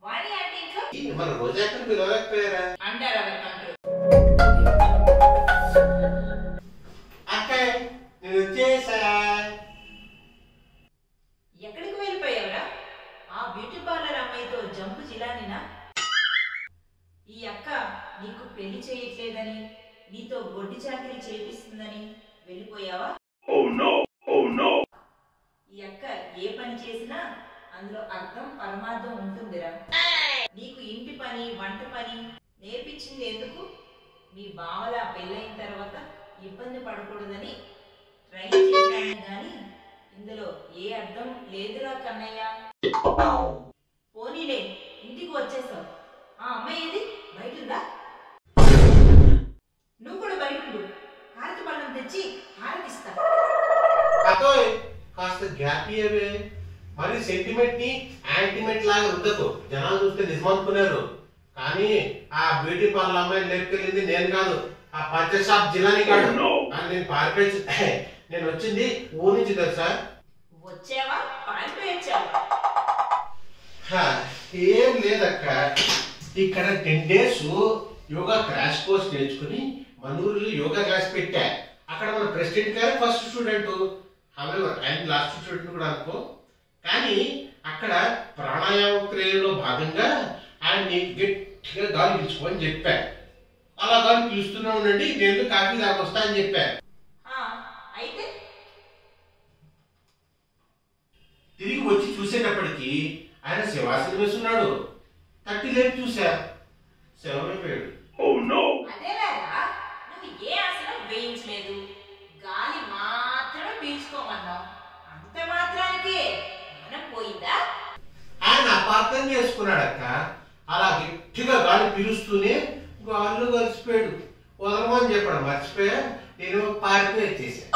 వాణి అంటే ఇంట్లో మన రోజా ఎక్కడ పిలవలేకపోయారా అంటారు ఎవరి కంట్రోల్ అక్క నేను వచ్చేసా ఎక్కడికి వెళ్ళిపోయావురా ఆ బ్యూటీ పార్లర్ అమ్మాయితో జంపు జిలానినా ఈ అక్క నీకు పెళ్లి చేయట్లేదని నీతో గొడ్డి చాకరీ చేపిస్తుందని వెళ్ళిపోయావా ఈ అక్క ఏ పని చేసినా అందులో అర్థం పరమార్థం ఉంటుందిరా నీకు ఇంటి పని వంట పని నేర్పించింది ఎందుకు మీ బావల పెళ్ళైన తర్వాత ఇబ్బంది పడకూడదని ట్రై చేశాను గాని ఇందులో ఏ అర్థం లేదురా కన్నయ్య పోనీలే ఇంటికి వచ్చేసావు ఆ అమ్మాయి ఏది బయట ఉందా నువ్వు కూడా బయట ఉండు హారతి పళ్ళం తెచ్చి హారతిస్తా అతోయ్ కాస్త గ్యాప్ ఇయ్యవే మరి సెంటిమెంట్ ని యాంటిమెంట్ లాగా రుద్దకు జనాలు చూస్తే నిజమనుకున్నారు కానీ ఆ బ్యూటీ పార్లర్ అమ్మాయి లేపుకెళ్ళింది నేను కాదు ఆ పంచ షాప్ జిల్లాని కాదు కానీ నేను పారిపోయి నేను వచ్చింది ఊరి నుంచి తెలుసా వచ్చావా పారిపోయి వచ్చావా హా, ఏం లేదక్క ఇక్కడ ten days yoga crash course నేర్చుకుని మన ఊరిలో యోగా క్లాస్ పెట్టా అక్కడ మన ప్రెసిడెంట్ గారు ఫస్ట్ స్టూడెంట్ హవెవర్ ఆయన లాస్ట్ స్టూడెంట్ కూడా అనుకో కానీ అక్కడ ప్రాణాయామ క్రియలో భాగంగా ఆయన్ని గట్టిగా గాలి పీల్చుకోమని చెప్పా అలా గాలి పీలుస్తూనే ఉండండి నేను కాఫీ తాగొస్తా అని చెప్పా ఆ, అయితే తిరిగి వచ్చి చూసేటప్పటికి ఆయన శివాసనం వేస్తున్నాడు తట్టి లేపి చూసా శవమైపోయాడు అదేలాగా నువ్వు ఏ ఆసనం వేయించలేదు గాలి మాత్రమే పీల్చుకోమన్నావు అంత మాత్రానికే మనం పోయిందా ఆయన అపార్థం చేసుకున్నాడక్క అలా గట్టిగా గాలి పీలుస్తూనే గాలిలో కలిసిపోయాడు వదలమని చెప్పాడు మర్చిపోయా నేను పారిపోయి వచ్చేసా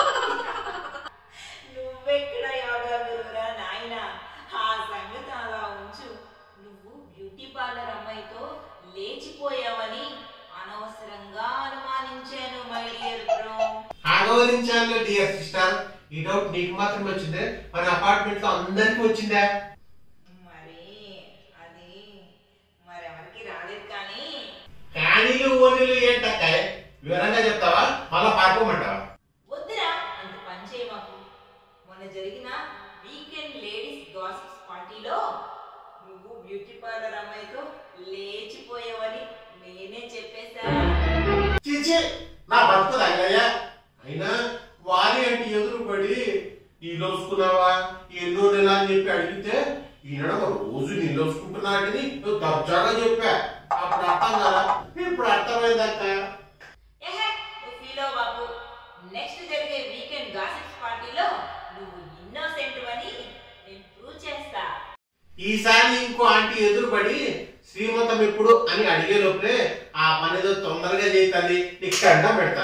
నువ్వెక్కడ యోగా గురువురా నాయన ఆ సంగతి అలా ఉంచు నువ్వు బ్యూటీ పార్లర్ అమ్మాయితో లేచిపోయావని అనవసరంగా అనుమానించాను మై డియర్ బ్రో ఆగవరించాను డియర్ సిస్టర్ ఈ డౌట్ నీకు మాత్రమే వచ్చిందే మన అపార్ట్మెంట్ లో అందరికీ వచ్చిందా మరి అది మరెవరికి రాలేదు కానీ కానీలు ఓనీలు ఏంటక్క వివరంగా చెప్తావా మళ్ళా పారిపోమంటావా వద్దురా అంత పని చేయ మాకు మొన్న జరిగిన వీకెండ్ లేడీస్ గాసిప్స్ పార్టీలో నువ్వు బ్యూటీ పార్లర్ అమ్మాయితో లేచిపోయావని నేనే చెప్పేశా చీచే నా బతుకు తగ్గయ్యా అయినా వారి అంటే ఎదురు పడి నీళ్ళోసుకున్నావా ఎన్నో నెల అని చెప్పి అడిగితే ఈయన రోజు నీళ్ళోసుకుంటున్నాడని నువ్వు దర్జాగా చెప్పా అప్పుడు అర్థం కదా ఇప్పుడు అర్థమైందక్క ఏహే నువ్వు ఫీల్ అవ్వ బాబు నెక్స్ట్ జరిగే వీకెండ్ గాసిప్స్ పార్టీలో నువ్వు ఇన్నోసెంట్ అని నేను ప్రూవ్ చేస్తా ఈసారి ఇంకో ఆంటీ ఎదురుపడి శ్రీమంతం ఎప్పుడు అని అడిగే లోపలే ఆ పని ఏదో తొందరగా చేయాలి ఇక్కడ పెడతా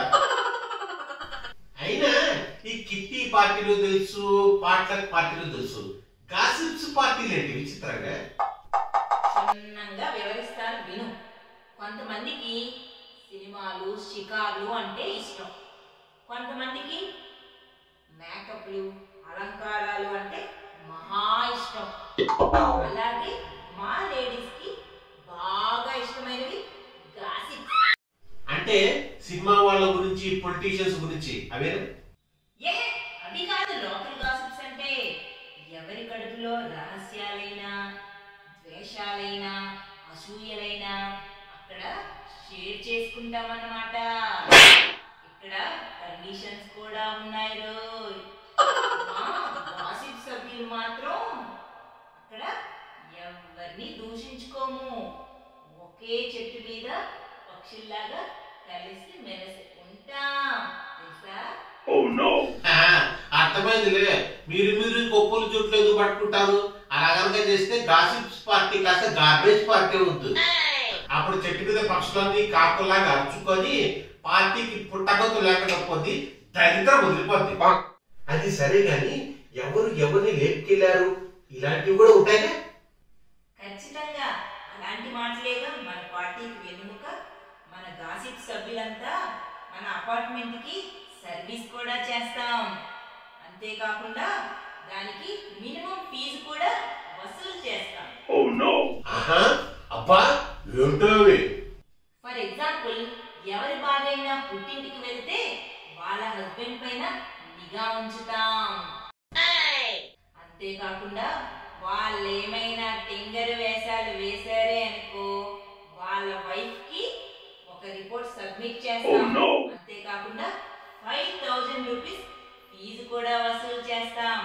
అయినా ఈ కిట్టి పార్టీలు తెలుసు పాటల పార్టీలు తెలుసు గాసిప్స్ పార్టీలు ఏంటి విచిత్రంగా క్షుణ్ణంగా వివరిస్తాను విను కొంతమందికి సినిమాలు షికార్లు అంటే ఇష్టం కొంతమందికి మేకప్లు అలంకారాలు అంటే మహా ఇష్టం అలాగే మా లేడీస్ కి బాగా ఇష్టమైనవి గాసిప్ అంటే సినిమా వాళ్ళ గురించి పొలిటీషియన్స్ గురించి అవేనా ఏ అవి కాదు లోకల్ గాసిప్స్ అంటే ఎవరి కడుపులో రహస్యాలైనా ద్వేషాలైనా అసూయలైనా అక్కడ షేర్ చేసుకుంటామన్నమాట ఇక్కడ కండిషన్స్ కూడా ఉన్నాయి రోయ్ మా గాసిప్ సభ్యులు మాత్రం అక్కడ ఎవరిని దూషించుకోము ఒకే చెట్టు మీద పక్షుల్లాగా కలిసి మెలిసి ఉంటాం తెలుసా ఆ, అర్థమైందిలే మీరు మీరు కొప్పులు చుట్టూ ఎందుకు పట్టుకుంటారు అలా కనుక చేస్తే గాసిప్స్ పార్టీ కాస్త గార్బేజ్ పార్టీ అవుతుంది అప్పుడు చెట్టు మీద పక్షులన్నీ కాకుల్లాగా అరుచుకొని పార్టీకి పుట్టగొత్తు లేకుండా పోతే దరిద్రం వదిలిపోద్ది అది సరే గాని ఎవరు ఎవరిని లేపుకెళ్లారు ఇలాంటివి కూడా ఉంటాయిగా ఖచ్చితంగా అలాంటి మాటలేగా మన పార్టీకి వెన్నుముక మన గాసిప్ సభ్యులంతా మన అపార్ట్మెంట్ కి సర్వీస్ కూడా చేస్తాం అంతేకాకుండా దానికి మినిమం ఫీజు కూడా వసూలు చేస్తాం ఆహా థౌజండ్ రూపీస్ ఫీజు కూడా వసూలు చేస్తాం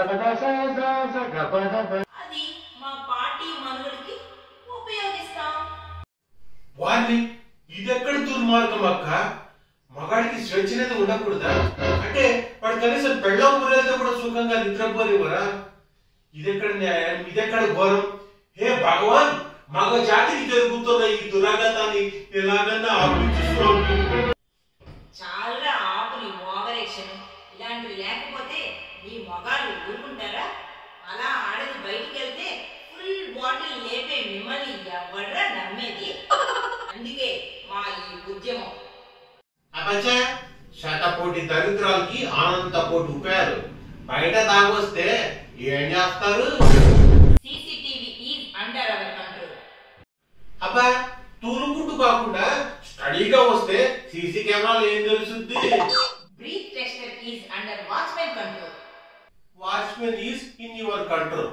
అది మా పార్టీ మనుగడికి ఉపయోగిస్తాం వారిని ఇదెక్కడ దుర్మార్గం అక్క మగాడికి స్వేచ్ఛ అనేది ఉండకూడదా అంటే వాడు కనీసం పెళ్ళం పుర్రెలతో కూడా సుఖంగా నిద్రపోనివ్వరా ఇదెక్కడ న్యాయం ఇదెక్కడ ఘోరం హే భగవాన్ మగ జాతికి జరుగుతున్న ఈ దురాగతాన్ని ఎలాగన్నా ఆపించుకోవాలి చాలా ఆపుని ఓవరేక్షన్ ఇలాంటివి లేకపోతే మీ మొగాళ్ళు ఊరుకుంటారా అలా ఆడది బయటికి వెళ్తే ఫుల్ బాటిల్ లేపే మిమ్మల్ని ఎవడ్రా నమ్మేది అందుకే మా ఈ ఉద్యమం అపచ శతకోటి దరిద్రాలకి ఆనందపోటి ఉపయాలు బయట తాగొస్తే ఏం చేస్తారు CCTV is under our control అబ్బా తూలుకుంటూ కాకుండా స్టడీగా వస్తే సీసీ కెమెరాలు ఏం తెలుసుద్ది breath tester is under watchman control watchman is in your control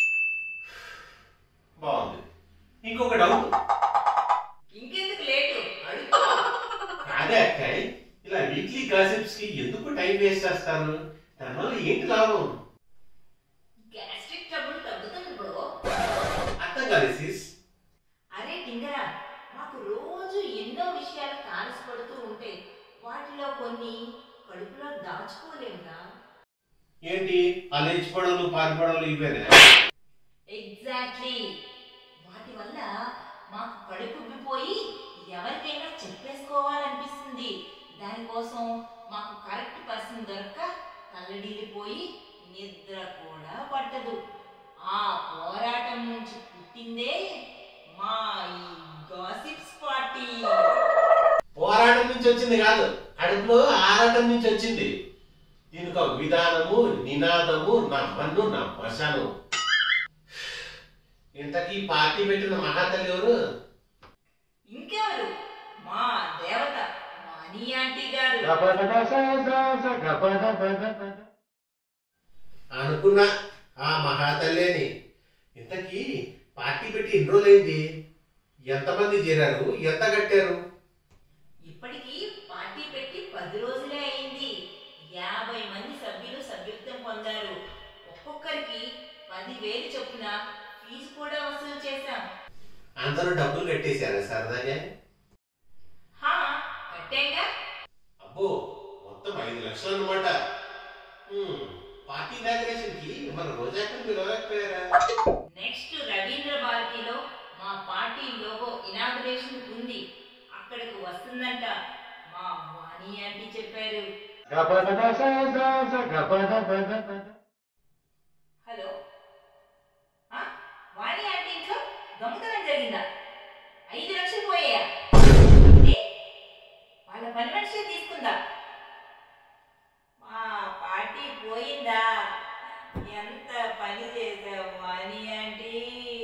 బాగుంది ఇంకొక డౌట్ ఇంకెందుకు లేటు అడుగుతా కాదే అక్కాయ్ ఇలా వీక్లీ గాసిప్స్ కి ఎందుకు టైం వేస్ట్ చేస్తారు దానివల్ల ఏంటి లాభం గ్యాస్ట్రిక్ ట్రబుల్ తగ్గుతుంది బ్రో అర్థం కాదు సిస్ అరే టింగరా మాకు రోజు ఎన్నో విషయాలు తారసపడుతూ ఉంటే వాటిలో కొన్ని కడుపులో దాచుకోలేముగా ఏంటి ఆ లేచిపడవలు పారిపడవలు ఇవేనా ఎగ్జాక్ట్లీ వాటి వల్ల మాకు కడుపు ఉబ్బిపోయి ఎవరికైనా చెప్పేసుకోవాలనిపిస్తుంది దానికోసం మాకు కరెక్ట్ పర్సన్ దొరక్క తల్లడిల్లిపోయి నిద్ర కూడా పట్టదు ఆ పోరాటం నుంచి పుట్టిందే మా ఈ గాసిప్స్ పార్టీ పోరాటం నుంచి వచ్చింది కాదు కడుపులో ఆరాటం నుంచి వచ్చింది దీనికి ఒక విధానము నినాదము నా మన్ను నా మశాను ఇంతకీ పార్టీ పెట్టిన మహాతల్లి ఎవరు ఇంకెవరు మా దేవత మాని ఆంటీ గారు అనుకున్నా ఆ మహాతల్లేని ఇంతకీ పార్టీ పెట్టి ఎన్ని రోజులైంది ఎంతమంది చేరారు ఎంత కట్టారు ఇప్పటికీ పార్టీ పెట్టి పది రోజులే అయింది యాభై మంది సభ్యులు సభ్యత్వం పొందారు ఒక్కొక్కరికి పదివేలు చొప్పున ఫీజు కూడా వసూలు చేశాం అందరూ డబ్బులు కట్టేశారా సరదాగా హా కట్టేగా అబ్బో మొత్తం ఐదు లక్షలు అనమాట పార్టీ డెకరేషన్ కి మన రోజాకి పిలవలేకపోయారా నెక్స్ట్ రవీంద్ర భారతిలో మా పార్టీ లోగో ఇనాగ్రేషన్ ఉంది అక్కడికి వస్తుందంట మా వాణి ఆంటీ చెప్పారు హలో ఆ? వాణి ఆంటీ ఇంట్లో దొంగతనం జరిగిందా ఐదు లక్షలు పోయాయా అంటే వాళ్ళ పని మనిషి తీసుకుందా మా పార్టీ పోయిందా ఎంత పని చేసావు వాణి ఆంటీ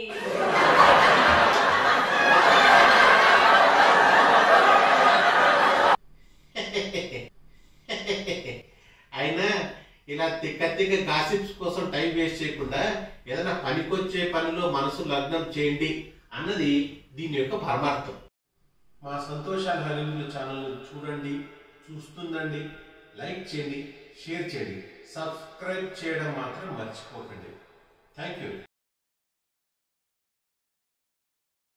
అయినా ఇలా తిక్క తిక్క గాసిప్స్ కోసం టైం వేస్ట్ చేయకుండా ఏదైనా పనికొచ్చే పనిలో మనసు లగ్నం చేయండి అన్నది దీని యొక్క పరమార్థం మా సంతోషాల హరిములు ఛానల్ చూడండి చూస్తుందండి లైక్ చేయండి షేర్ చేయండి సబ్స్క్రైబ్ చేయడం మాత్రం మర్చిపోకండి థ్యాంక్ యూ